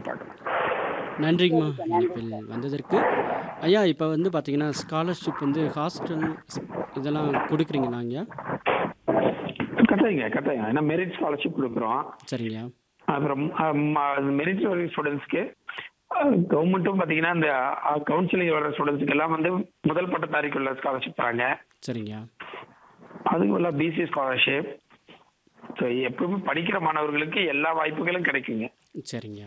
பார்க்கணும் நன்றிங்கம்மா இணைப்பில் வந்ததற்கு ஐயா இப்போ வந்து பார்த்தீங்கன்னா ஸ்காலர்ஷிப் வந்து ஹாஸ்டல் இதெல்லாம் கொடுக்குறீங்களா ஐயா கட்டாயங்க கட்டாயம் ஏன்னா மெரிட் ஸ்காலர்ஷிப் கொடுக்குறோம் சரிங்கய்யா அப்புறம் மெரிட் வர ஸ்டூடெண்ட்ஸ்க்கு கவர்மெண்ட்டும் பார்த்தீங்கன்னா இந்த கவுன்சிலிங் வர ஸ்டூடெண்ட்ஸ்க்கு எல்லாம் வந்து முதல் பட்டதாரிக்குள்ள ஸ்காலர்ஷிப் தராங்க சரிங்கய்யா அதுக்கு உள்ள பிசி ஸ்காலர்ஷிப் ஸோ எப்பவுமே படிக்கிற மாணவர்களுக்கு எல்லா வாய்ப்புகளும் கிடைக்குங்க சரிங்கய்யா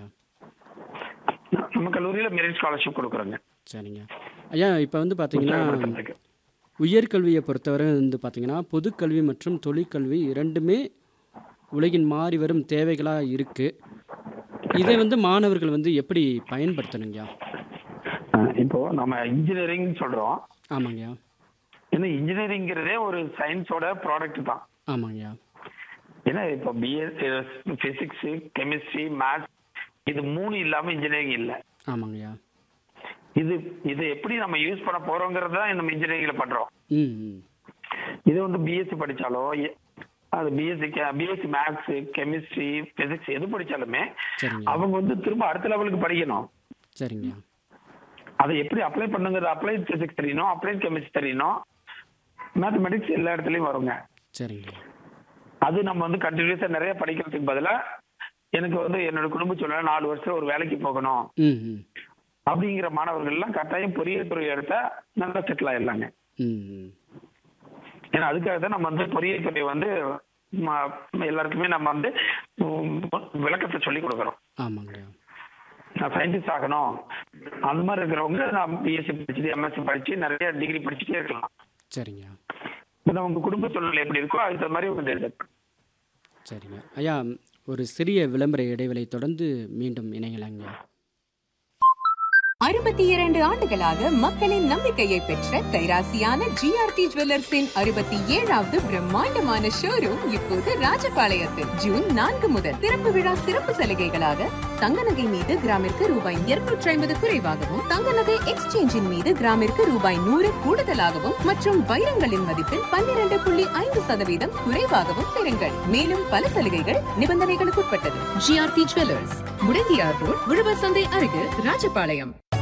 நம்ம கல்லூரியில மெரிட் ஸ்காலர்ஷிப் கொடுக்குறோங்க சரிங்க ஐயா இப்போ வந்து பார்த்தீங்கன்னா உற்சாகப்படுத்துறதுக்கு. உயர்கல்வியை பொறுத்தவரை வந்து பார்த்தீங்கன்னா பொதுக்கல்வி மற்றும் தொழிற்கல்வி இரண்டுமே உலகின் மாறி வரும் தேவைகளாக இருக்குது இதை வந்து மாணவர்கள் வந்து எப்படி பயன்படுத்தணுங்கய்யா அஹ் இப்போ நம்ம இன்ஜினியரிங் சொல்றோம் ஆமாங்கய்யா ஏன்னா இன்ஜினியரிங்கிறதே ஒரு சயின்ஸோட ப்ராடக்ட் தான் ஆமாங்கய்யா ஏன்னா இப்போ பிஎஸ் பிசிக்ஸ் கெமிஸ்ட்ரி மேத்ஸ் இது மூணு இல்லாம இன்ஜினியரிங் இல்ல ஆமாங்கய்யா இது இது எப்படி நம்ம யூஸ் பண்ண போறோங்கிறது தான் நம்ம இன்ஜினியரிங்ல பண்றோம் ம் ம் இது வந்து பிஎஸ்சி படிச்சாலோ எ- அது BSc BSc maths chemistry physics எது படிச்சாலுமே சரிங்க அவங்க வந்து திரும்ப அடுத்த லெவலுக்கு படிக்கணும் சரிங்கய்யா அதை எப்படி அப்ளை பண்ணுங்கிறது அப்ளைட் பிசிக்ஸ் தெரியணும் அப்ளைட் கெமிஸ்ட்ரி தெரியணும் மேத்தமெட்டிக்ஸ் எல்லா இடத்துலயும் வருங்க சரிங்கய்யா அது நம்ம வந்து கண்டினியூஸா நிறைய படிக்கிறதுக்கு பதிலா எனக்கு வந்து என்னோட குடும்ப சூழ்நிலை நாலு வருஷம் ஒரு வேலைக்கு போகணும் ம் ம் அப்படிங்கிற மாணவர்கள் எல்லாம் கட்டாயம் பொறியியல் துறை எடுத்தா நல்லா செட்டில் ஆயிடலாங்க ம் ம் ஏன்னா அதுக்காக தான் நம்ம வந்து பொறியியல் துறை வந்து ம- எல்லாருக்குமே நம்ம வந்து உம், விளக்கத்தை சொல்லி கொடுக்குறோம் ஆமாங்கய்யா நான் சயின்டிஸ்ட் ஆகணும் அந்த மாதிரி இருக்கிறவங்க நான் பிஎஸ்சி படிச்சுட்டு எம்எஸ்சி படிச்சு நிறைய டிகிரி படிச்சுட்டே இருக்கலாம் சரிங்கய்யா ஏன்னா உங்க குடும்ப சூழ்நிலை எப்படி இருக்கோ அதுக்கு தகுந்த மாதிரி உங்க தேர்தல் சரிங்க ஐயா ஒரு சிறிய விளம்பர இடைவேளை தொடர்ந்து மீண்டும் இணையலாங்க அறுபத்தி இரண்டு ஆண்டுகளாக மக்களின் நம்பிக்கையை பெற்ற கைராசியான ஜிஆர்டி ஜுவல்லர்ஸின் அறுபத்தி ஏழாவது பிரம்மாண்டமான ஷோரூம் இப்போது ராஜபாளையத்தில் ஜூன் நான்கு முதல் திறப்பு விழா சிறப்பு சலுகைகளாக தங்க நகை மீது கிராமிற்கு ரூபாய் இருநூற்றி ஐம்பது குறைவாகவும் தங்க நகை எக்ஸ்சேஞ்சின் மீது கிராமிற்கு ரூபாய் நூறு கூடுதலாகவும் மற்றும் வைரங்களின் மதிப்பில் பன்னிரண்டு புள்ளி ஐந்து சதவீதம் குறைவாகவும் பெறுங்கள் மேலும் பல சலுகைகள் நிபந்தனைகளுக்குட்பட்டது ஜிஆர்டி ஜுவல்லர்ஸ் முடங்கியார் ரோட் உழவர் சந்தை அருகில் ராஜபாளையம்